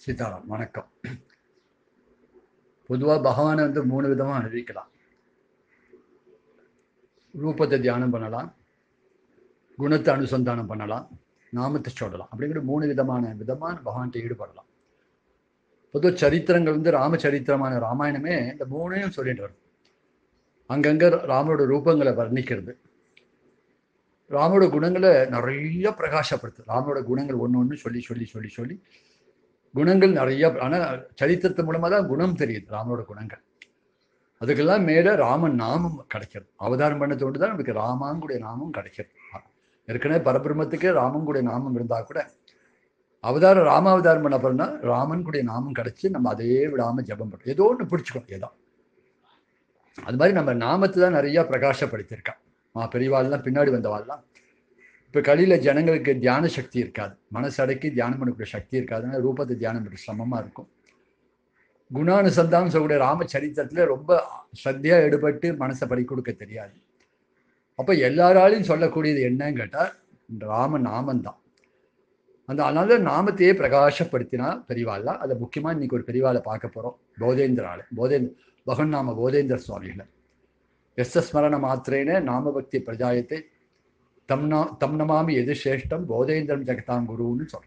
சீதாராம் வணக்கம் பொதுவாக பகவானை வந்து மூணு விதமாக அறிவிக்கலாம் ரூபத்தை தியானம் பண்ணலாம் குணத்தை அனுசந்தானம் பண்ணலாம் நாமத்தை சொல்லலாம் அப்படிங்கிற மூணு விதமான விதமான பகவான்கிட்ட ஈடுபடலாம் பொதுவாக சரித்திரங்கள் வந்து ராமச்சரித்திரமான ராமாயணமே இந்த மூணையும் சொல்லிட்டு வருது அங்கங்கே ராமரோட ரூபங்களை வர்ணிக்கிறது ராமோட குணங்களை நிறைய பிரகாசப்படுத்து ராமரோட குணங்கள் ஒன்று ஒன்று சொல்லி சொல்லி சொல்லி சொல்லி குணங்கள் நிறைய ஆனால் சரித்திரத்து மூலமாக தான் குணம் தெரியுது ராமனோட குணங்கள் அதுக்கெல்லாம் மேலே ராமன் நாமம் கிடைக்கிறது அவதாரம் பண்ண தோண்டு தான் நமக்கு ராமாங்குடைய நாமம் கிடைக்கிறது ஏற்கனவே பரபிரமத்துக்கே ராமங்குடைய நாமம் இருந்தால் கூட அவதாரம் ராமாவதாரம் பண்ண அப்புறம்னா ராமன் கூடிய நாமம் கிடைச்சி நம்ம அதே விடாமல் ஜபம் பண்ணுறோம் ஏதோ ஒன்று பிடிச்சிக்கணும் ஏதோ அது மாதிரி நம்ம நாமத்தை தான் நிறையா பிரகாசப்படுத்தியிருக்கான் மா பெரியவாள்லாம் பின்னாடி வந்தவாள்லாம் இப்போ கலியில் ஜனங்களுக்கு தியான சக்தி இருக்காது மனசு அடக்கி தியானம் பண்ணக்கூடிய சக்தி இருக்காதுன்னா ரூபத்தை தியானம் பண்ண சிரமமாக இருக்கும் குணானுசந்தானம் சொல்லக்கூடிய ராமச்சரித்திரத்தில் ரொம்ப சத்தியாக எடுபட்டு மனசை பறி கொடுக்க தெரியாது அப்போ எல்லாராலையும் சொல்லக்கூடியது என்னன்னு கேட்டால் ராம நாமந்தான் அந்த அதனால நாமத்தையே பிரகாசப்படுத்தினா பெரியவாள்லாம் அதை முக்கியமாக இன்னைக்கு ஒரு பெரியவாளை பார்க்க போகிறோம் போதேந்திரால போதேந்திர பகன் நாம போதேந்திர சுவாமிகளை எஸ் ஸ்மரண மாத்திரேன நாமபக்தி பிரஜாயத்தை தம்னா தம் நமாமி எது சிரேஷ்டம் போதேந்திரம் ஜெகதாம் குருன்னு சொல்றோம்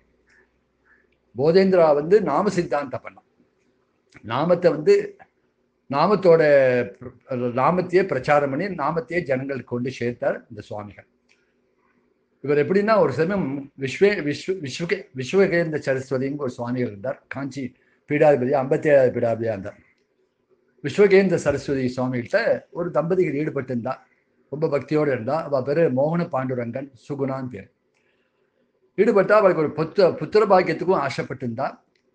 போதேந்திரா வந்து நாம சித்தாந்தம் பண்ணான் நாமத்தை வந்து நாமத்தோட நாமத்தையே பிரச்சாரம் பண்ணி நாமத்தையே ஜனங்களுக்கு கொண்டு சேர்த்தார் இந்த சுவாமிகள் இவர் எப்படின்னா ஒரு சமயம் விஸ்வே விஸ்வ விஸ்வகே விஸ்வகேந்திர சரஸ்வதிங்க ஒரு சுவாமிகள் இருந்தார் காஞ்சி பீடாதிபதி ஐம்பத்தி ஏழாவது பீடாதிபதியாக இருந்தார் விஸ்வகேந்திர சரஸ்வதி சுவாமிகிட்ட ஒரு தம்பதிகள் ஈடுபட்டு இருந்தா ரொம்ப பக்தியோடு இருந்தா அவள் பேர் மோகன பாண்டுரங்கன் சுகுணான் பேர் ஈடுபட்டா அவளுக்கு ஒரு புத்த புத்திர பாக்கியத்துக்கும் ஆசைப்பட்டிருந்தா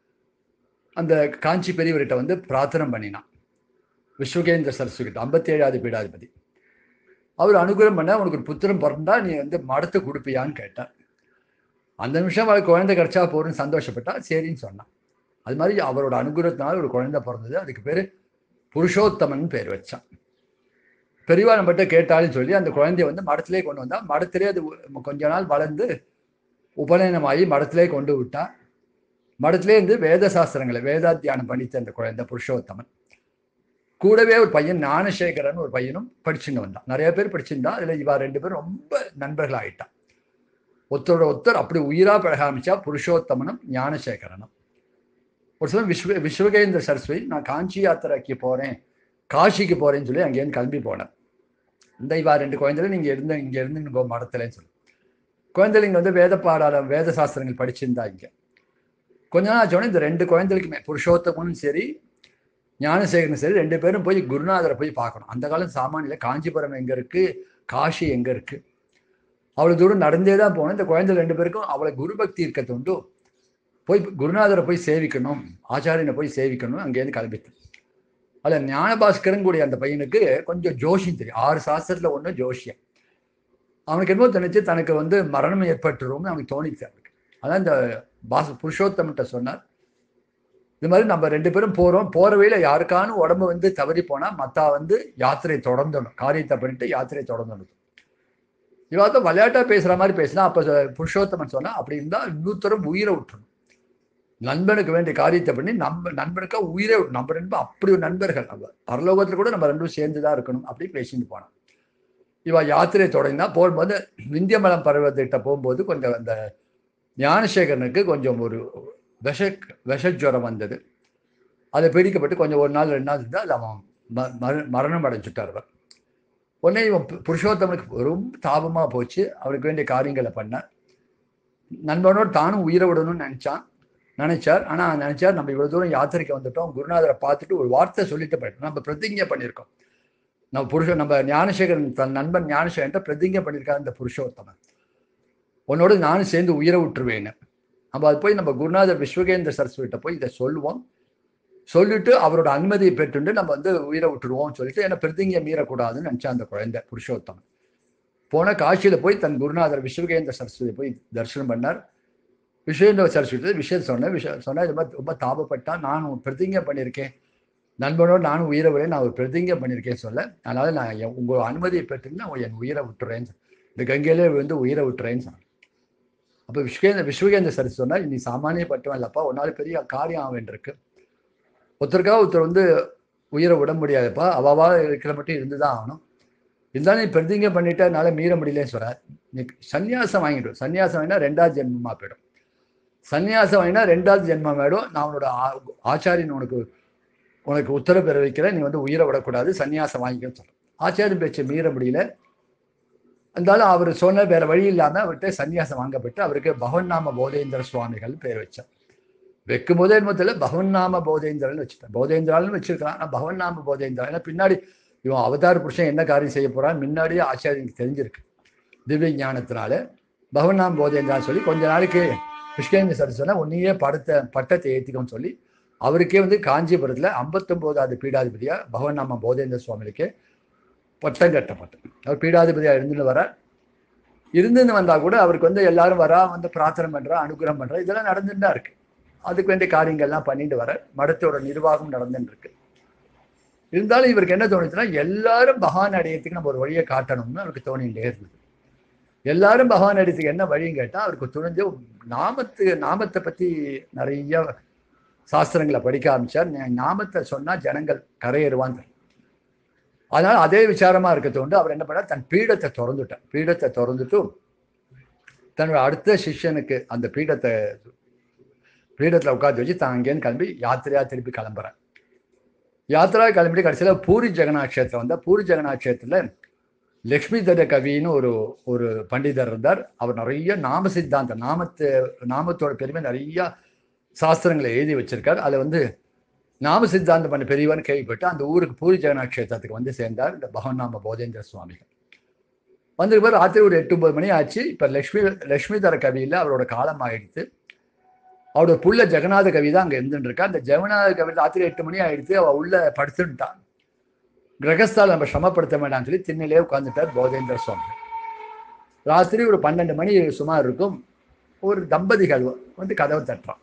அந்த காஞ்சி பெரியவர்கிட்ட வந்து பிரார்த்தனை பண்ணினான் விஸ்வகேந்திர சரஸ்வதி ஐம்பத்தி ஏழாவது பீடாதிபதி அவர் அனுகிரகம் பண்ண உனக்கு ஒரு புத்திரம் பிறந்தா நீ வந்து மடத்தை கொடுப்பியான்னு கேட்டார் அந்த நிமிஷம் அவளுக்கு குழந்தை கிடைச்சா போறேன்னு சந்தோஷப்பட்டா சரின்னு சொன்னான் அது மாதிரி அவரோட அனுகிரகத்தினால ஒரு குழந்தை பிறந்தது அதுக்கு பேர் புருஷோத்தமன் பேர் வச்சான் பெரியவா நம்மகிட்ட கேட்டாலும் சொல்லி அந்த குழந்தைய வந்து மடத்திலே கொண்டு வந்தா மடத்திலே அது கொஞ்ச நாள் வளர்ந்து உபநயனமாகி மடத்திலே கொண்டு விட்டா மடத்திலே இருந்து வேத சாஸ்திரங்களை வேதாத்தியானம் படித்த அந்த குழந்தை புருஷோத்தமன் கூடவே ஒரு பையன் ஞானசேகரன் ஒரு பையனும் படிச்சுன்னு வந்தான் நிறைய பேர் படிச்சிருந்தா அதில் இவா ரெண்டு பேரும் ரொம்ப நண்பர்கள் ஆயிட்டான் ஒருத்தரோட ஒருத்தர் அப்படி உயிரா பழக ஆரம்பிச்சா புருஷோத்தமனும் ஞானசேகரனும் ஒரு சமயம் விஸ்வ விஸ்வகேந்திர சரஸ்வதி நான் காஞ்சி யாத்திரைக்கு போகிறேன் காஷிக்கு போகிறேன்னு சொல்லி அங்கேருந்து கிளம்பி போனேன் இந்த இவா ரெண்டு குழந்தைகள் நீங்கள் இருந்து இங்கே இருந்து இங்கே மடத்துலன்னு சொல்லி குழந்தைங்க வந்து வேத பாடாள வேத சாஸ்திரங்கள் படிச்சிருந்தா இங்கே கொஞ்ச நாள் ஆச்சோடனே இந்த ரெண்டு குழந்தைகளுக்குமே புருஷோத்தமனும் சரி ஞானசேகரனும் சரி ரெண்டு பேரும் போய் குருநாதரை போய் பார்க்கணும் அந்த காலம் சாமானியில் காஞ்சிபுரம் எங்கே இருக்குது காஷி எங்கே இருக்குது அவ்வளோ தூரம் நடந்தே தான் போனோம் இந்த குழந்தை ரெண்டு பேருக்கும் அவளை குரு பக்தி இருக்க தோண்டு போய் குருநாதரை போய் சேவிக்கணும் ஆச்சாரியனை போய் சேவிக்கணும் அங்கேருந்து கிளம்பிட்டு அதில் ஞானபாஸ்கரன் கூடிய அந்த பையனுக்கு கொஞ்சம் ஜோஷியம் தெரியும் ஆறு சாஸ்திரத்தில் ஒன்று ஜோஷியம் அவனுக்கு என்னமோ தனிச்சு தனக்கு வந்து மரணம் ஏற்பட்டுரும்னு அவனுக்கு தோணிச்சு அவனுக்கு அதான் இந்த பாஸ் புருஷோத்தம்கிட்ட சொன்னார் இது மாதிரி நம்ம ரெண்டு பேரும் போகிறோம் போகிற வழியில யாருக்கானும் உடம்பு வந்து தவறி போனால் மத்தா வந்து யாத்திரை தொடர்ந்தணும் காரியத்தை பண்ணிட்டு யாத்திரை தொடர்ந்தணும் இவா தான் விளையாட்டாக பேசுகிற மாதிரி பேசினா அப்போ புருஷோத்தமன் சொன்னால் அப்படி இருந்தால் இன்னொருத்தரும் உயிரை விட்டுணும் நண்பனுக்கு வேண்டிய காரியத்தை பண்ணி நம்ம நண்பனுக்கா உயிரே நம்ம ரெண்டு அப்படி ஒரு நண்பர்கள் நம்ம பரலோகத்தில் கூட நம்ம ரெண்டும் சேர்ந்து தான் இருக்கணும் அப்படி பேசிட்டு போனோம் இவ யாத்திரை தொடங்கினா போகும்போது விந்தியமலம் பருவத்திட்ட போகும்போது கொஞ்சம் அந்த ஞானசேகரனுக்கு கொஞ்சம் ஒரு விஷ விஷஜுரம் வந்தது அதை பிடிக்கப்பட்டு கொஞ்சம் ஒரு நாள் ரெண்டு நாள் இருந்தால் அது அவன் மரணம் அடைஞ்சுட்டார் அவர் உடனே இவன் புருஷோத்தமனுக்கு ரொம்ப தாபமாக போச்சு அவனுக்கு வேண்டிய காரியங்களை பண்ண நண்பனோடு தானும் உயிரை விடணும்னு நினச்சான் நினைச்சார் ஆனால் நினைச்சார் நம்ம இவ்வளோ தூரம் யாத்திரைக்கு வந்துட்டோம் குருநாதரை பார்த்துட்டு ஒரு வார்த்தை சொல்லிட்டு போயிட்டோம் நம்ம பிரதிஜை பண்ணியிருக்கோம் நம்ம புருஷன் நம்ம ஞானசேகரன் தன் நண்பன் ஞானசேகரன் பிரதிஜை பண்ணியிருக்காரு இந்த புருஷோத்தமன் உன்னோட நானும் சேர்ந்து உயிரை விட்டுருவேன்னு நம்ம அது போய் நம்ம குருநாதர் விஸ்வகேந்திர சரஸ்வதிட்ட போய் இதை சொல்லுவோம் சொல்லிட்டு அவரோட அனுமதியை பெற்றுண்டு நம்ம வந்து உயிரை விட்டுருவோம் சொல்லிட்டு ஏன்னா பிரதிங்கை மீறக்கூடாதுன்னு நினச்சா அந்த குழந்தை புருஷோத்தமன் போன காட்சியில் போய் தன் குருநாதர் விஸ்வகேந்திர சரஸ்வதி போய் தரிசனம் பண்ணார் விஷயன்ற சரஸ்வதி விஷயம் சொன்னேன் விஷயம் சொன்னால் இது மாதிரி ரொம்ப தாபப்பட்டா நான் பிரதிங்கை பண்ணியிருக்கேன் நண்பனோடு நானும் உயிரை விட நான் ஒரு பிரதிங்கை பண்ணியிருக்கேன் சொல்ல அதனால் நான் என் உங்கள் அனுமதியை பெற்றுன்னு நான் என் உயிரை விட்டுறேன்னு இந்த கங்கையிலே வந்து உயிரை விட்டுறேன்னு சொன்னேன் அப்போ விஸ்வேந்திர விஸ்வகேந்திர சரி சொன்னால் நீ சாமானியப்பட்டவன் இல்லப்பா உன்னால பெரிய காரியம் ஆக வேண்டியிருக்கு ஒருத்தருக்காக ஒருத்தர் வந்து உயிரை விட முடியாதுப்பா அவாவா இருக்கிற மட்டும் இருந்து தான் ஆகணும் இருந்தாலும் நீ பிரதிங்க பண்ணிட்டு என்னால் மீற முடியலன்னு சொல்ற நீ சன்னியாசம் வாங்கிடும் சன்னியாசம் வாங்கினா ரெண்டாவது ஜென்மமாக போயிடும் சன்னியாசம் வாங்கினா ரெண்டாவது ஜென்மம் ஆயிடும் நான் உன்னோட ஆ- ஆச்சாரியன் உனக்கு உனக்கு உத்தரவு பெற வைக்கிறேன் நீ வந்து உயிரை விடக்கூடாது சன்னியாசம் வாங்கிக்கன்னு சொல்றேன் ஆச்சாரியன் பேச்சை மீற முடியல இருந்தாலும் அவர் சொன்ன வேற வழி இல்லாம அவர்கிட்ட சன்னியாசம் வாங்கப்பட்டு அவருக்கு பகவன்னாம போதேந்திர சுவாமிகள் பேர் வச்சார் வைக்கும் போதே என்னமோ பகவன்னாம போதேந்திரன்னு வச்சுட்டேன் போதேந்திரான்னு வச்சிருக்கலாம் ஆனா பகவன்னாம போதேந்திரா ஏன்னா பின்னாடி இவன் அவதார புருஷன் என்ன காரியம் செய்ய போறான் முன்னாடியே ஆச்சாரியனுக்கு தெரிஞ்சிருக்கு திவ்ய ஞானத்தினால பகவன்னாம போதேந்திரான்னு சொல்லி கொஞ்ச நாளைக்கு கிருஷ்ணேந்திர சரி சொன்னா உன்னையே படத்தை பட்டத்தை ஏத்திக்கோன்னு சொல்லி அவருக்கே வந்து காஞ்சிபுரத்துல ஐம்பத்தொம்போதாவது பீடாதிபதியா பகவன்னாம போதேந்திர சுவாமிகளுக்கே பட்டம் கட்டப்பட்டது அவர் பீடாதிபதியா இருந்துன்னு வர இருந்துன்னு வந்தா கூட அவருக்கு வந்து எல்லாரும் வரா வந்து பிரார்த்தனை பண்றா அனுகிரகம் பண்றா இதெல்லாம் நடந்துட்டு தான் இருக்கு அதுக்கு வேண்டிய காரியங்கள்லாம் பண்ணிட்டு வர மடத்தோட நிர்வாகம் நடந்துட்டு இருக்கு இருந்தாலும் இவருக்கு என்ன தோணுச்சுன்னா எல்லாரும் பகவான் அடையத்துக்கு நம்ம ஒரு வழியை காட்டணும்னு அவருக்கு தோணிட்டே இருந்தது எல்லாரும் பகவான் அடையத்துக்கு என்ன வழின்னு கேட்டா அவருக்கு துணிஞ்சு நாமத்து நாமத்தை பத்தி நிறைய சாஸ்திரங்களை படிக்க ஆரம்பிச்சார் நா- நாமத்தை சொன்னா ஜனங்கள் கரையேறுவாங்க அதனால அதே விசாரமா இருக்க தோண்டு அவர் என்ன பண்ணார் தன் பீடத்தை திறந்துட்டார் பீடத்தை திறந்துட்டு தன்னோட அடுத்த சிஷ்யனுக்கு அந்த பீடத்தை பீடத்துல உட்காந்து வச்சு தான் அங்கேருந்து கிளம்பி யாத்திரையா திருப்பி கிளம்புறேன் யாத்திரா கிளம்பிட்டு கடைசியில பூரி ஜெகநாத் கஷேத்திரம் வந்தா பூரி ஜெகநாத் கஷேத்திரத்துல லக்ஷ்மி தர கவின்னு ஒரு ஒரு பண்டிதர் இருந்தார் அவர் நிறைய நாம சித்தாந்தம் நாமத்து நாமத்தோட பெருமை நிறைய சாஸ்திரங்களை எழுதி வச்சிருக்கார் அதுல வந்து நாம சித்தாந்தம் பண்ண பெரியவர்னு கேள்விப்பட்டு அந்த ஊருக்கு பூரி ஜெகநாத் கஷேத்திரத்துக்கு வந்து சேர்ந்தார் இந்த பகவநாம போதேந்திர சுவாமிகள் வந்ததுக்கு பிறகு ராத்திரி ஒரு எட்டு ஒன்பது மணி ஆச்சு இப்ப லக்ஷ்மி லக்ஷ்மி தர கவியில அவரோட காலம் ஆயிடுத்து அவரோட புள்ள ஜெகநாத கவி தான் அங்க இருந்துட்டு இருக்கா அந்த ஜெகநாத கவி ராத்திரி எட்டு மணி ஆயிடுத்து அவ உள்ள படுத்துட்டான் கிரகஸ்தால் நம்ம சிரமப்படுத்த வேண்டாம்னு சொல்லி திண்ணிலே உட்காந்துட்டார் போதேந்திர சுவாமி ராத்திரி ஒரு பன்னெண்டு மணி சுமார் இருக்கும் ஒரு தம்பதிகள் வந்து கதவை தட்டுறான்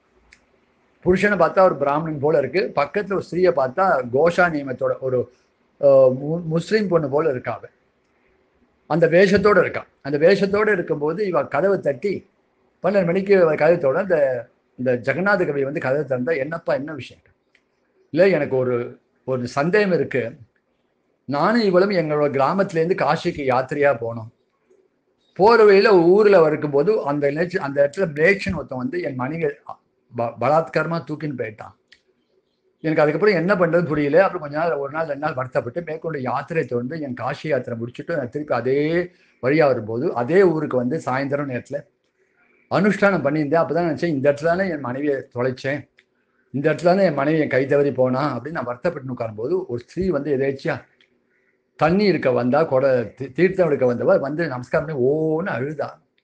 புருஷனை பார்த்தா ஒரு பிராமணன் போல இருக்கு பக்கத்துல ஒரு ஸ்திரீயை பார்த்தா கோஷா நியமத்தோட ஒரு அஹ், மு- முஸ்லீம் பொண்ணு போல இருக்கா அவ அந்த வேஷத்தோட இருக்கா அந்த வேஷத்தோட இருக்கும்போது இவ கதவை தட்டி பன்னெண்டு மணிக்கு அவ கதவத்தோட அந்த இந்த ஜெகநாத கவி வந்து கதவை திறந்தா என்னப்பா என்ன விஷயம் இல்லை எனக்கு ஒரு ஒரு சந்தேகம் இருக்கு நானும் இவளும் எங்களோட கிராமத்துலேருந்து காசிக்கு யாத்திரையா போனோம் போற வழியில ஊர்ல இருக்கும்போது அந்த நேச்சு- அந்த இடத்துல பிரேக்ஷன் ஒருத்தன் வந்து என் மனைவி ப- பலாத்காரமா தூக்கின்னு போயிட்டான் எனக்கு அதுக்கப்புறம் என்ன பண்றது புரியல அப்புறம் கொஞ்ச நாள் ஒரு நாள் ரெண்டு நாள் வருத்தப்பட்டு மேற்கொண்டு யாத்திரை தொடர்ந்து என் காசி யாத்திரை முடிச்சுட்டு நான் திருப்பி அதே வழியா வரும்போது அதே ஊருக்கு வந்து சாயந்தரம் நேரத்துல அனுஷ்டானம் பண்ணியிருந்தேன் அப்பதான் நினைச்சேன் இந்த இடத்துல தானே என் மனைவியை தொலைச்சேன் இந்த இடத்துல தானே என் மனைவி என் கை தவறி போனா அப்படின்னு நான் வருத்தப்பட்டு உட்காரும்போது ஒரு ஸ்திரீ வந்து எதேச்சியா தண்ணி இருக்க வந்தா கொடை தீ- தீர்த்தம் எடுக்க வந்தவ வந்து நமஸ்காரம் பண்ணி ஓன்னு அழுதா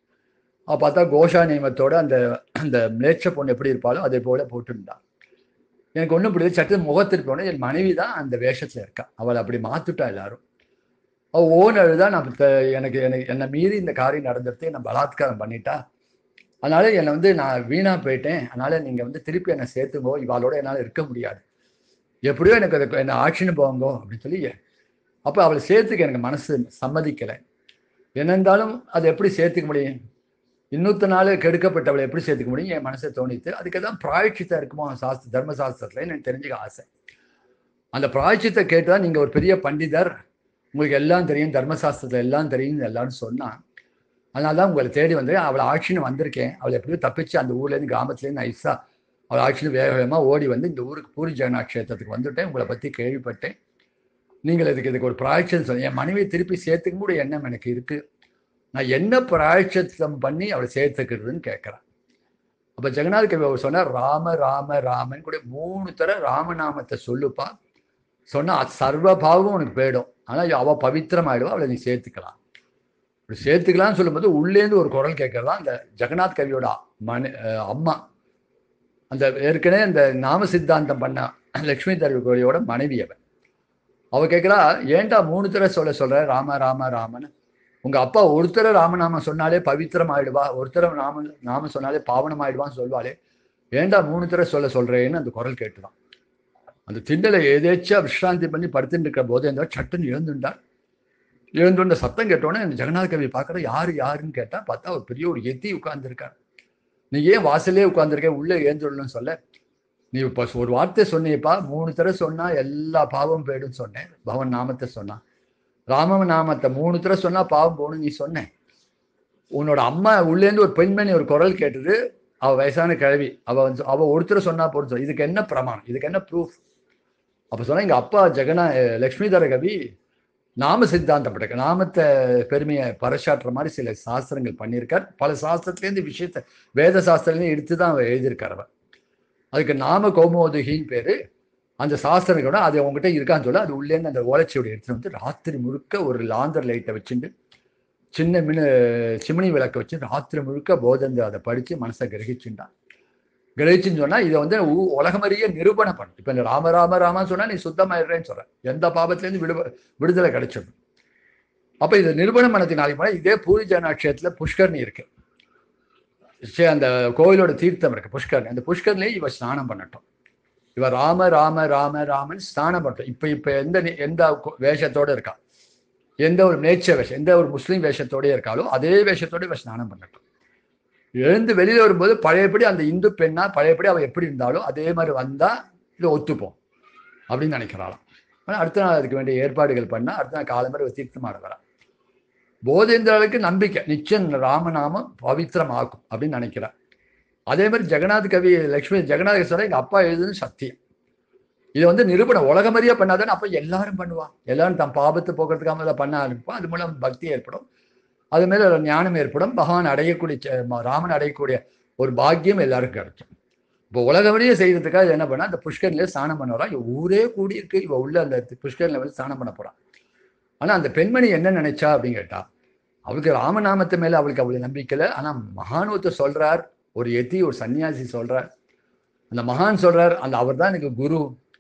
அவ பார்த்தா கோஷா நியமத்தோட அந்த அந்த மிளேச்ச பொண்ணு எப்படி இருப்பாளோ அதே போல போட்டுருந்தா எனக்கு ஒன்றும் புரியல சட்டு முகத்திற்கு போனேன் என் மனைவி தான் அந்த வேஷத்துல இருக்கா அவளை அப்படி மாத்துட்டா எல்லாரும் அவ ஓன் அழுதா நான் த- எனக்கு எனக்கு என்னை மீறி இந்த காரியம் நடந்துட்டு நான் பலாத்காரம் பண்ணிட்டா அதனால என்னை வந்து நான் வீணா போயிட்டேன் அதனால நீங்க வந்து திருப்பி என்னை சேர்த்துங்கோ இவாளோட என்னால் இருக்க முடியாது எப்படியோ எனக்கு அதுக்கு என்ன ஆக்ஷன் போங்கோ அப்படின்னு சொல்லி அப்போ அவளை சேர்த்துக்க எனக்கு மனசு சம்மதிக்கலை என்ன இருந்தாலும் அதை எப்படி சேர்த்துக்க முடியும் இன்னொத்த நாள் கெடுக்கப்பட்டவளை எப்படி சேர்த்துக்க முடியும் என் மனசை தோணித்து அதுக்கு தான் பிராயச்சித்தம் இருக்குமோ சாஸ்திர தர்ம சாஸ்திரத்துல எனக்கு தெரிஞ்சுக்க ஆசை அந்த பிராயச்சித்தை கேட்டுதான் நீங்க ஒரு பெரிய பண்டிதர் உங்களுக்கு எல்லாம் தெரியும் தர்மசாஸ்திரத்துல எல்லாம் தெரியும் எல்லாரும் சொன்னா அதனால தான் உங்களை தேடி வந்து அவளை ஆட்சின்னு வந்திருக்கேன் அவளை எப்படியோ தப்பிச்சு அந்த ஊர்லேருந்து கிராமத்துலேருந்து நைஸா அவளை ஆட்சின்னு வேக வேகமாக ஓடி வந்து இந்த ஊருக்கு பூரி ஜெகநாத் கஷேத்திரத்துக்கு வந்துட்டேன் உங்களை பற்றி கேள்விப்பட்டேன் நீங்கள் இதுக்கு இதுக்கு ஒரு பிராய்ச்சல் சொன்னீங்க என் மனைவியை திருப்பி சேர்த்துக்க கூட எண்ணம் எனக்கு இருக்கு நான் என்ன பிராய்ச்சத்தம் பண்ணி அவளை சேர்த்துக்கிறதுன்னு கேட்குறேன் அப்போ ஜெகநாத் கவி அவர் சொன்னார் ராம ராம ராமன் கூட மூணு தர ராமநாமத்தை சொல்லுப்பா சொன்னா அது சர்வ பாவமும் உனக்கு போயிடும் ஆனால் அவ பவித்திரமாயிடுவா அவளை நீ சேர்த்துக்கலாம் இப்படி சேர்த்துக்கலாம்னு சொல்லும்போது உள்ளேந்து ஒரு குரல் கேட்கறதா அந்த ஜெகநாத் கவியோட மனு அஹ் அம்மா அந்த ஏற்கனவே அந்த நாம சித்தாந்தம் பண்ண லக்ஷ்மி தர்வியோட மனைவி அவன் அவ கேட்குறா ஏன்டா மூணு தடவை சொல்ல சொல்ற ராம ராம ராமன் உங்க அப்பா ஒருத்தர ராமநாமம் சொன்னாலே பவித்திரம் ஆயிடுவா ஒருத்தர நாம நாம சொன்னாலே பாவனம் ஆயிடுவான்னு சொல்வாளே ஏன்டா மூணு தடவை சொல்ல சொல்றேன்னு அந்த குரல் கேட்டுதான் அந்த திண்டலை ஏதேச்சா விஷ்ராந்தி பண்ணி படுத்துட்டு இருக்கிற போதே இந்த சட்டுன்னு எழுந்துட்டார் எழுந்தோண்ட சத்தம் கேட்டோன்னே இந்த ஜெகநாத கவி பார்க்குற யாரு யாருன்னு கேட்டா பார்த்தா ஒரு பெரிய ஒரு எத்தி உட்கார்ந்துருக்கார் நீ ஏன் வாசலே உட்கார்ந்துருக்க உள்ளே ஏந்துடணும்னு சொல்ல நீ இப்போ ஒரு வார்த்தை சொன்னியப்பா மூணு தடவை சொன்னா எல்லா பாவம் போயிடும் சொன்னேன் பவன் நாமத்தை சொன்னான் ராம நாமத்தை மூணு தடவை சொன்னா பாவம் போகணும் நீ சொன்னேன் உன்னோட அம்மா உள்ளேருந்து ஒரு பெண்மணி ஒரு குரல் கேட்டது அவ வயசான கிழவி அவ வந்து அவ ஒருத்தர் சொன்னா போதும் சொல்லு. இதுக்கு என்ன பிரமாணம் இதுக்கு என்ன ப்ரூஃப் அப்ப சொன்னா எங்க அப்பா ஜெகனா லக்ஷ்மிதர கவி நாம சித்தாந்தம் பட்டிருக்க நாமத்தை பெருமையை பறைசாற்றுற மாதிரி சில சாஸ்திரங்கள் பண்ணியிருக்கார் பல சாஸ்திரத்துலேருந்து விஷயத்த வேத சாஸ்திரத்துலேருந்து எடுத்து தான் அவர் எழுதியிருக்கார் அவர் அதுக்கு நாம கௌமோதகின்னு பேரு அந்த சாஸ்திரங்களோட அது உங்ககிட்ட இருக்கான்னு சொல்ல அது உள்ளேருந்து அந்த ஓலைச்சியோட எடுத்துட்டு வந்து ராத்திரி முழுக்க ஒரு லாந்தர் லைட்டை வச்சுட்டு சின்ன மினு சிமினி விளக்க வச்சு ராத்திரி முழுக்க போதந்து அதை படித்து மனசை கிரகிச்சுட்டான் கிரகிச்சுன்னு சொன்னா இதை வந்து உ- உலகமறிய நிரூபணம் பண்ணும் இப்போ இந்த ராம ராம ராமான்னு சொன்னா நீ சுத்தமாயிடுறேன்னு சொல்ற எந்த பாபத்திலேருந்து விடு விடுதலை கிடைச்சிடும் அப்ப இதை நிரூபணம் பண்ணதுக்கு நாளைக்கு போனால் இதே பூரி ஜனாட்சியத்துல புஷ்கர்னி இருக்கு சரி, அந்த கோயிலோட தீர்த்தம் இருக்கு புஷ்கர்ணி அந்த புஷ்கர்லேயே இவ ஸ்நானம் பண்ணட்டும் இவ ராம ராம ராம ராமன் ஸ்நானம் பண்ணட்டும் இப்ப இப்ப எந்த நி- எந்த கு- வேஷத்தோட இருக்கா எந்த ஒரு நேச்ச வேஷம் எந்த ஒரு முஸ்லீம் வேஷத்தோடய இருக்காலோ அதே வேஷத்தோட இவ ஸ்நானம் பண்ணட்டும் எழுந்து வெளியில வரும்போது பழையபடி அந்த இந்து பெண்ணா பழையபடி அவ எப்படி இருந்தாலும் அதே மாதிரி வந்தா இதை ஒத்துப்போம் அப்படின்னு நினைக்கிறாளாம் ஆனா அடுத்த நாள் அதுக்கு வேண்டிய ஏற்பாடுகள் பண்ணா அடுத்த நாள் காலம்பரை இவ தீர்த்தமாட வரா போதேந்திராளுக்கு நம்பிக்கை நிச்சயம் ராமநாமம் பவித்திரமாக்கும் அப்படின்னு நினைக்கிறேன் அதே மாதிரி ஜெகநாத் கவி லக்ஷ்மி ஜெகநாத சொல்ல எங்க அப்பா எழுதுன்னு சத்தியம் இது வந்து நிரூபணம் உலகமறியா பண்ணாதானே அப்ப எல்லாரும் பண்ணுவா எல்லாரும் தன் பாபத்தை போக்குறதுக்காக அதை பண்ண ஆரம்பிப்போம் அது மூலம் பக்தி ஏற்படும் அது மேல ஒரு ஞானம் ஏற்படும் பகவான் அடையக்கூடிய ச- ம- ராமன் அடையக்கூடிய ஒரு பாக்கியம் எல்லாருக்கும் கிடைக்கும் இப்போ உலகமறிய செய்யறதுக்காக என்ன பண்ணா அந்த புஷ்கரிலே ஸ்நானம் பண்ண வரா இவ ஊரே கூடியிருக்கு இவ உள்ள அந்த புஷ்கரில் வந்து ஸ்நானம் பண்ண போறான் ஆனா அந்த பெண்மணி என்ன நினைச்சா அப்படின்னு கேட்டா அவளுக்கு ராமநாமத்து மேல அவளுக்கு அவ்வளவு நம்பிக்கை இல்லை ஆனா மகானுவத்தை சொல்றார் ஒரு எத்தி ஒரு சன்னியாசி சொல்றார் அந்த மகான் சொல்றார் அந்த அவர் தான் எனக்கு குரு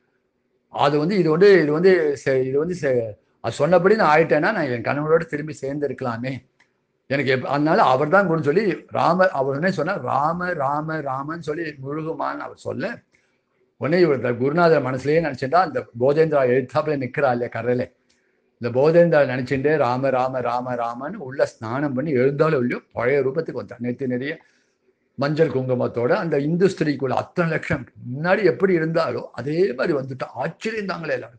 அது வந்து இது வந்து இது வந்து செ- இது வந்து செ- அது சொன்னபடி நான் ஆயிட்டேன்னா நான் என் கணவரோட திரும்பி சேர்ந்து இருக்கலாமே எனக்கு எப்ப அதனால அவர் தான் குருன்னு சொல்லி ராம அவர் என்ன சொன்னார் ராம ராம ராமன்னு சொல்லி முழுகுமான்னு அவர் சொல்ல உடனே இவர் இந்த குருநாதர் மனசுலயே நினைச்சிட்டா அந்த போதேந்திரா எழுத்தாப்புல நிக்கிறா இல்லையா கரையில இந்த போதேந்திரா நினைச்சுட்டு ராம ராம ராம ராமன்னு உள்ள ஸ்நானம் பண்ணி எழுந்தாலும் இல்லையோ பழைய ரூபத்துக்கு வந்தான் நேற்று நிறைய மஞ்சள் குங்குமத்தோட அந்த இந்து ஸ்திரீக்குள்ள அத்தனை லட்சம் முன்னாடி எப்படி இருந்தாலோ அதே மாதிரி வந்துட்டான் ஆச்சரியம் தாங்களே எல்லாருக்கும்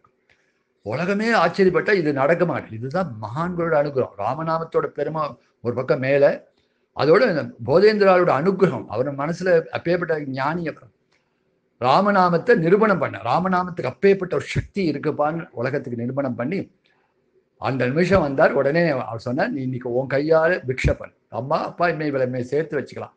உலகமே ஆச்சரியப்பட்டா இது நடக்க மாட்டேங்குது இதுதான் மகான்களோட அனுகிரகம் ராமநாமத்தோட பெருமை ஒரு பக்கம் மேல அதோட இந்த போதேந்திராவோட அனுகிரகம் அவர் மனசுல அப்பேற்பட்ட ஞானி அவர் ராமநாமத்தை நிரூபணம் பண்ண ராமநாமத்துக்கு அப்பேற்பட்ட ஒரு சக்தி இருக்குப்பான்னு உலகத்துக்கு நிரூபணம் பண்ணி அந்த நிமிஷம் வந்தார் உடனே அவர் சொன்னார் நீ இன்னைக்கு உன் கையால பிக்ஷை பண்ணு அம்மா அப்பா இமை விலைமை சேர்த்து வச்சுக்கலாம்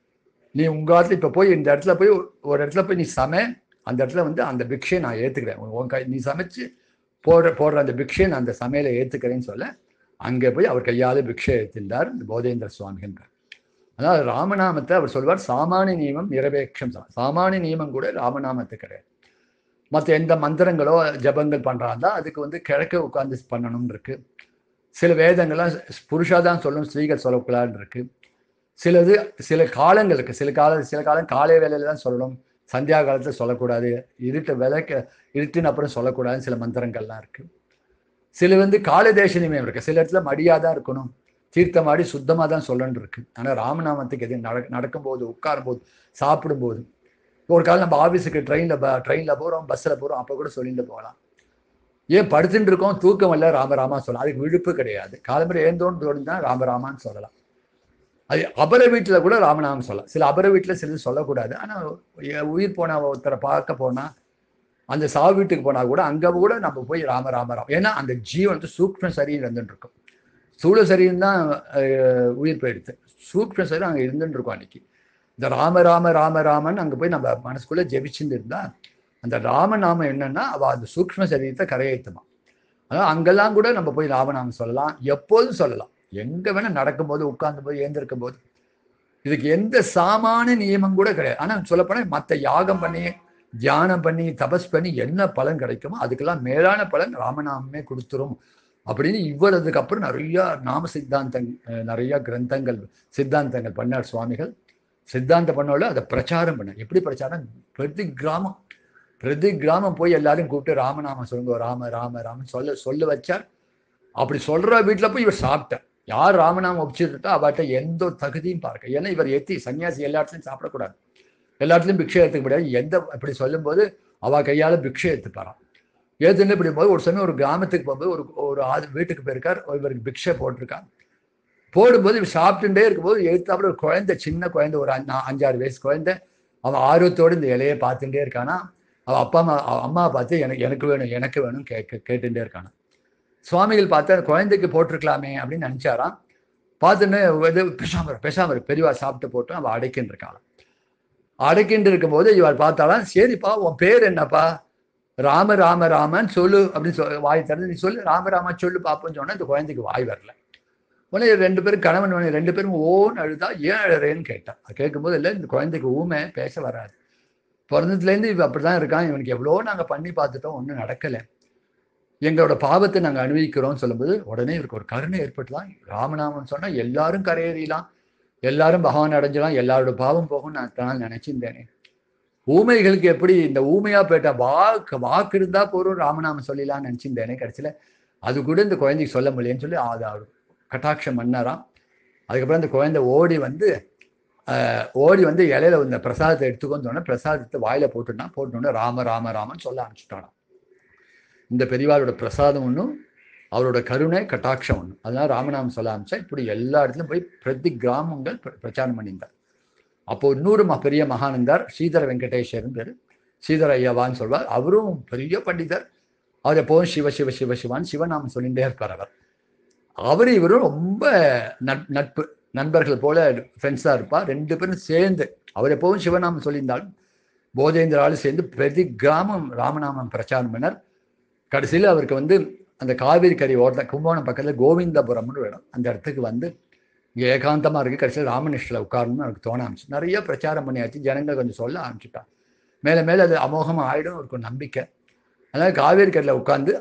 நீ உங்க இடத்துல இப்ப போய் இந்த இடத்துல போய் ஒரு- ஒரு இடத்துல போய் நீ சமை அந்த இடத்துல வந்து அந்த பிக்ஷையை நான் ஏத்துக்கிறேன் உன் உன் கை நீ சமைச்சு போடுற போடுற அந்த பிக்ஷையை நான் அந்த சமையலை ஏத்துக்கிறேன்னு சொல்ல அங்கே போய் அவர் கையால பிக்ஷை ஏத்திருந்தார் இந்த போதேந்திர சுவாமிகள் அதாவது ராமநாமத்தை அவர் சொல்வார் சாமானிய நியமம் நிரபேட்சம் சா- சாமானிய நியமம் கூட ராமநாமத்து கிடையாது மற்ற எந்த மந்திரங்களோ ஜபங்கள் பண்றாந்தா அதுக்கு வந்து கிழக்க உட்கார்ந்து பண்ணணும்னு இருக்கு சில வேதங்கள்லாம் புருஷா தான் சொல்லணும் ஸ்திரீகள் சொல்லக்கூடாதுன்னு இருக்கு சிலது சில காலங்களுக்கு சில கால சில காலம் காலை வேலையில தான் சொல்லணும் சந்தியா காலத்துல சொல்லக்கூடாது இருட்டு விளக்க இருட்டின் அப்புறம் சொல்லக்கூடாதுன்னு சில மந்திரங்கள்லாம் இருக்கு சில வந்து கால தேச நியமம் இருக்கு சில இடத்துல மடியா தான் இருக்கணும் தீர்த்தமாடி சுத்தமா தான் சொல்லணும்னு இருக்கு ஆனா ராமநாமத்துக்கு எது நட நடக்கும்போது உட்காரும்போது சாப்பிடும்போது ஒரு காலம் நம்ம ஆஃபீஸுக்கு ட்ரெயின்ல ட்ரெயின்ல போறோம் பஸ்ல போறோம் அப்ப கூட சொல்லிட்டு போகலாம் ஏன் படுத்துட்டு இருக்கோம் தூக்கம் இல்ல ராமராமா சொல்லலாம் அதுக்கு விழுப்பு கிடையாது காலம்பரை ஏந்தோன்னு தோணுதான் ராமராமான்னு சொல்லலாம் அது அபர வீட்டுல கூட ராமநாமம் சொல்லலாம் சில அபர வீட்டுல சிலது சொல்லக்கூடாது ஆனா எ- உயிர் போன ஒருத்தரை பார்க்க போனா அந்த சாவு வீட்டுக்கு போனா கூட அங்க கூட நம்ம போய் ராம ராம ராம ஏன்னா அந்த ஜீவன் வந்து சூக்ம சரீரம் இருந்துட்டு இருக்கும் சூழ சரீரம் தான் அஹ், உயிர் போயிடுது சூக்ம சரீரம் அங்க இருந்துட்டு இருக்கும் அன்னைக்கு இந்த ராம ராம ராம ராமன் அங்க போய் நம்ம மனசுக்குள்ள ஜெபிச்சுட்டு இருந்தா அந்த ராமநாமம் என்னன்னா அவ அந்த சூக்ம சரீரத்தை கரையேற்றுமா அதாவது அங்கெல்லாம் கூட நம்ம போய் ராமநாமம் சொல்லலாம் எப்போதும் சொல்லலாம் எங்க வேணா நடக்கும்போது உட்கார்ந்து போது ஏந்திருக்கும் போது இதுக்கு எந்த சாமான நியமம் கூட கிடையாது ஆனா சொல்லப்போனா மத்த யாகம் பண்ணி தியானம் பண்ணி தபஸ் பண்ணி என்ன பலன் கிடைக்குமோ அதுக்கெல்லாம் மேலான பலன் ராமநாமமே கொடுத்துரும் அப்படின்னு இவ்வளவுக்கு அப்புறம் நிறைய நாம சித்தாந்தங் அஹ் நிறைய கிரந்தங்கள் சித்தாந்தங்கள் பண்ணார் சுவாமிகள் சித்தாந்த பண்ணோட அதை பிரச்சாரம் பண்ண எப்படி பிரச்சாரம் பிரதி கிராமம் பிரதி கிராமம் போய் எல்லாரும் கூப்பிட்டு ராமநாமம் சொல்லுங்க ராம ராம ராம சொல்ல சொல்ல வச்சார் அப்படி சொல்ற வீட்டில் போய் இவர் சாப்பிட்டார் யார் ராமநாமம் ஒப்பிச்சுட்டா அவர்கிட்ட எந்த ஒரு தகுதியும் பார்க்க ஏன்னா இவர் எத்தி சன்னியாசி எல்லா இடத்துலையும் சாப்பிடக்கூடாது எல்லா இடத்துலையும் பிக்ஷை எடுத்துக்க முடியாது எந்த இப்படி சொல்லும்போது அவ கையால் பிக்ஷை எடுத்துப்பாராம் ஏத்துன்னு இப்படி போது ஒரு சமயம் ஒரு கிராமத்துக்கு போகும்போது ஒரு ஒரு ஆது வீட்டுக்கு போயிருக்கார் இவருக்கு பிக்ஷை போட்டிருக்கார் போடும்போது இவர் சாப்பிட்டுட்டே இருக்கும்போது எழுத்தாப்புல ஒரு குழந்தை சின்ன குழந்தை ஒரு அஞ்சு- அஞ்சாறு வயசு குழந்தை அவன் ஆர்வத்தோடு இந்த இலையை பார்த்துட்டே இருக்கானா அவன் அப்பா அம்மா அவ அம்மா பார்த்து எனக்கு எனக்கு வேணும் எனக்கு வேணும் கேட்க கேட்டுட்டே இருக்கானா சுவாமிகள் பார்த்து அந்த குழந்தைக்கு போட்டிருக்கலாமே அப்படின்னு நினைச்சாராம் பார்த்துன்னு இது பேசாம இரு, பேசாம இரு. பெரியவா சாப்பிட்டு போட்டு அவன் அடைக்கின்னு இருக்காளாம் அடைக்கின்று இருக்கும்போது இவர் பார்த்தாலாம் சரிப்பா உன் பேர் என்னப்பா ராம ராம ராமன் சொல்லு அப்படின்னு சொல் வாய் திறந்து நீ சொல்லு ராம ராம சொல்லு பாப்போன்னு சொன்னா இந்த குழந்தைக்கு வாய் வரல உடனே ரெண்டு பேரும் கணவன் மனைவி ரெண்டு பேரும் ஓன்னு அழுதா ஏன் அழுறேன்னு கேட்டான் அது கேட்கும்போது இல்லை இந்த குழந்தைக்கு ஊமை பேச வராது பிறந்ததுலேருந்து இவன் அப்படிதான் இருக்கான் இவனுக்கு எவ்வளோ நாங்கள் பண்ணி பார்த்துட்டோம் ஒன்றும் நடக்கலை எங்களோட பாவத்தை நாங்கள் அனுபவிக்கிறோம்னு சொல்லும்போது உடனே இவருக்கு ஒரு கருணை ஏற்பட்டுலாம் ராமநாமம் சொன்னால் எல்லாரும் கரையேறிலாம் எல்லாரும் பகவான் அடைஞ்சலாம் எல்லாரோட பாவம் போகும் நான் தான் நினைச்சிருந்தேனே ஊமைகளுக்கு எப்படி இந்த ஊமையா போயிட்ட வாக்கு வாக்கு இருந்தா போறோம் ராமநாமம் சொல்லிடலாம்னு நினைச்சிருந்தேனே கடைசியில அது கூட இந்த குழந்தைக்கு சொல்ல முடியலன்னு சொல்லி அது அவர் கட்டாட்சம் பண்ணாராம் அதுக்கப்புறம் அந்த குழந்தை ஓடி வந்து ஆஹ், ஓடி வந்து இலையில இந்த பிரசாதத்தை எடுத்துக்கோன்னு சொன்னா பிரசாதத்தை வாயில போட்டுனா போட்டோன்னே ராம ராம ராமன் சொல்ல ஆரம்பிச்சுட்டானாம் இந்த பெரியவாரோட பிரசாதம் ஒன்றும் அவரோட கருணை கட்டாட்சம் ஒன்று அதனால ராமநாமம் சொல்ல ஆரம்பிச்சா இப்படி எல்லா இடத்துலையும் போய் பிரதி கிராமங்கள் பிர- பிரச்சாரம் பண்ணியிருந்தார் அப்போ இன்னொரு ம- பெரிய மகானந்தார் ஸ்ரீதர வெங்கடேஸ்வரன் பேர் ஸ்ரீதர ஐயாவான்னு சொல்வார் அவரும் பெரிய பண்டிதர் அவர் எப்போவும் சிவ சிவ சிவ சிவான்னு சிவநாமம் சொல்லிகிட்டே இருப்பார் அவர் அவர் இவரும் ரொம்ப நட் நட்பு நண்பர்கள் போல ஃப்ரெண்ட்ஸாக இருப்பார் ரெண்டு பேரும் சேர்ந்து அவர் எப்போவும் சிவநாமம் சொல்லியிருந்தாலும் போதேந்திராலும் சேர்ந்து பிரதி கிராமம் ராமநாமம் பிரச்சாரம் பண்ணார் கடைசியில் அவருக்கு வந்து அந்த காவேரி கரை ஓரத்தில் கும்பகோணம் பக்கத்தில் கோவிந்தபுரம்னு ஒரு இடம் அந்த இடத்துக்கு வந்து இங்கே ஏகாந்தமாக இருக்குது கடைசியில் ராமனிஷ்டில் உட்காரணும்னு எனக்கு தோண ஆரம்பிச்சு நிறைய பிரச்சாரம் பண்ணியாச்சு ஜனங்கள் கொஞ்சம் சொல்ல ஆரம்பிச்சுட்டான் மேலே மேலே அது அமோகமாக ஆயிடும் அவருக்கு ஒரு நம்பிக்கை அதனால் காவேரி கரையில் உட்காந்து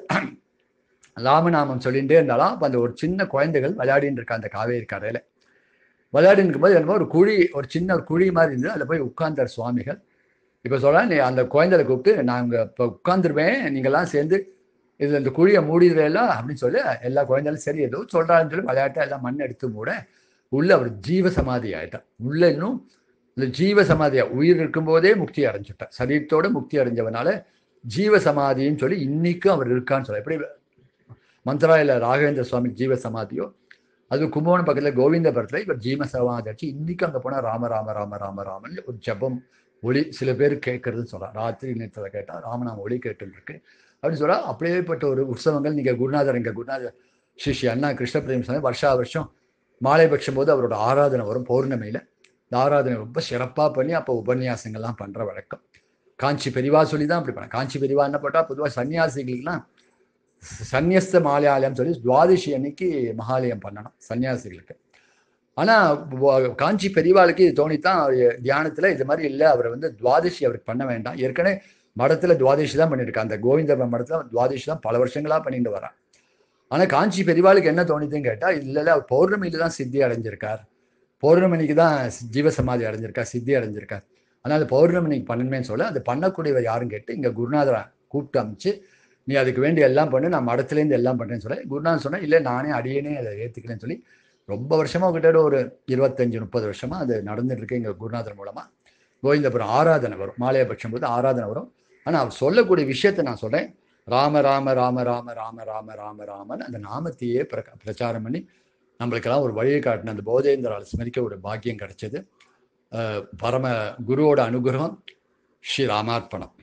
ராமநாமம் சொல்லிகிட்டே இருந்தாலும் அப்போ அந்த ஒரு சின்ன குழந்தைகள் விளையாடின்னு இருக்கா அந்த காவேரி கரையில் விளையாடின்னு இருக்கும்போது என்னமோ ஒரு குழி ஒரு சின்ன ஒரு குழி மாதிரி இருந்தது அதில் போய் உட்கார்ந்தார் சுவாமிகள் இப்போ சொல்ல நீ அந்த குழந்தைகளை கூப்பிட்டு நாங்கள் இப்போ உட்காந்துருவேன் நீங்கள்லாம் சேர்ந்து இதில் இந்த குழியை மூடிடுறேலாம் அப்படின்னு சொல்லி எல்லா குழந்தைகளும் சரி ஏதோ சொல்கிறாருன்னு சொல்லி விளையாட்டை எல்லாம் மண் எடுத்து மூட உள்ள அவர் ஜீவ சமாதி ஆயிட்டார் உள்ள இன்னும் இந்த ஜீவ சமாதியா உயிர் இருக்கும்போதே முக்தி அடைஞ்சுட்டார் சரீரத்தோட முக்தி அடைஞ்சவனால ஜீவ சமாதின்னு சொல்லி இன்னைக்கும் அவர் இருக்கான்னு சொல்ல எப்படி மந்திராயில ராகவேந்திர சுவாமி ஜீவ சமாதியோ அது கும்பகோணம் பக்கத்துல கோவிந்தபுரத்துல இவர் ஜீவ சமாதி அடிச்சு இன்னைக்கு அங்க போனா ராம ராம ராம ராம ராமன் ஒரு ஜபம் ஒளி சில பேர் கேட்கறதுன்னு சொல்லலாம் ராத்திரி நேரத்தில் கேட்டா ராமநாம ஒளி கேட்டு இருக்கு அப்படின்னு சொல்ல அப்படியேப்பட்ட ஒரு உற்சவங்கள் நீங்க குருநாதர் இங்க குருநாதர் ஸ்ரீ ஸ்ரீ அண்ணா கிருஷ்ண பிரேம் சுவாமி வருஷா வருஷம் மாலை பட்சம் போது அவரோட ஆராதனை வரும் பௌர்ணமியில இந்த ஆராதனை ரொம்ப சிறப்பா பண்ணி அப்போ உபன்யாசங்கள்லாம் பண்ற வழக்கம் காஞ்சி பெரிவா சொல்லி தான் அப்படி பண்ண காஞ்சி பெரிவா என்ன போட்டா பொதுவாக சன்னியாசிகளுக்கெல்லாம் சந்நியஸ்த மாலையாலயம் சொல்லி துவாதசி அன்னைக்கு மகாலயம் பண்ணணும் சன்னியாசிகளுக்கு ஆனா வ- காஞ்சி பெரியவாளுக்கு இது தோணித்தான் அவர் தியானத்துல இது மாதிரி இல்லை அவரை வந்து துவாதசி அவருக்கு பண்ண வேண்டாம் ஏற்கனவே மடத்துல துவாதசி தான் பண்ணியிருக்கான் அந்த கோவிந்த மடத்துல துவாதசி தான் பல வருஷங்களா பண்ணிட்டு வரான் ஆனா காஞ்சி பெரியவாளுக்கு என்ன தோணிதுன்னு கேட்டா இல்ல இல்ல அவர் பௌர்ணமியில தான் சித்தி அடைஞ்சிருக்கார் பௌர்ணமிக்கு தான் ஜீவசமாதி அடைஞ்சிருக்கார் சித்தி அடைஞ்சிருக்கார் அதனால பௌர்ணமிக்கு பண்ணணுமேன்னு சொல்ல அது பண்ணக்கூடியவர் யாருன்னு கேட்டு இங்க குருநாதரை கூப்பிட்டு அமைச்சு நீ அதுக்கு வேண்டி எல்லாம் பண்ணு நான் மடத்துலேருந்து எல்லாம் பண்ணுறேன்னு சொல்ல குருநாதன் சொன்னா இல்லை நானே அடியேனே அதை ஏற்றுக்கிறேன்னு சொல்லி ரொம்ப வருஷமா கிட்ட ஒரு இருபத்தஞ்சு முப்பது வருஷமா அது நடந்துட்டு இருக்கு எங்க குருநாதர் மூலமா கோவிந்தபுரம் ஆராதனை வரும் மாலையபட்சம் போது ஆராதனை வரும் ஆனா அவர் சொல்லக்கூடிய விஷயத்தை நான் சொல்றேன் ராம ராம ராம ராம ராம ராம ராம ராமன் அந்த நாமத்தையே பிரக பிரச்சாரம் பண்ணி நம்மளுக்கெல்லாம் ஒரு வழியை காட்டின அந்த போதேந்திரால் ஸ்மரிக்க ஒரு பாக்கியம் கிடைச்சது அஹ் பரம குருவோட அனுகிரகம் ஸ்ரீ ராமார்ப்பணம்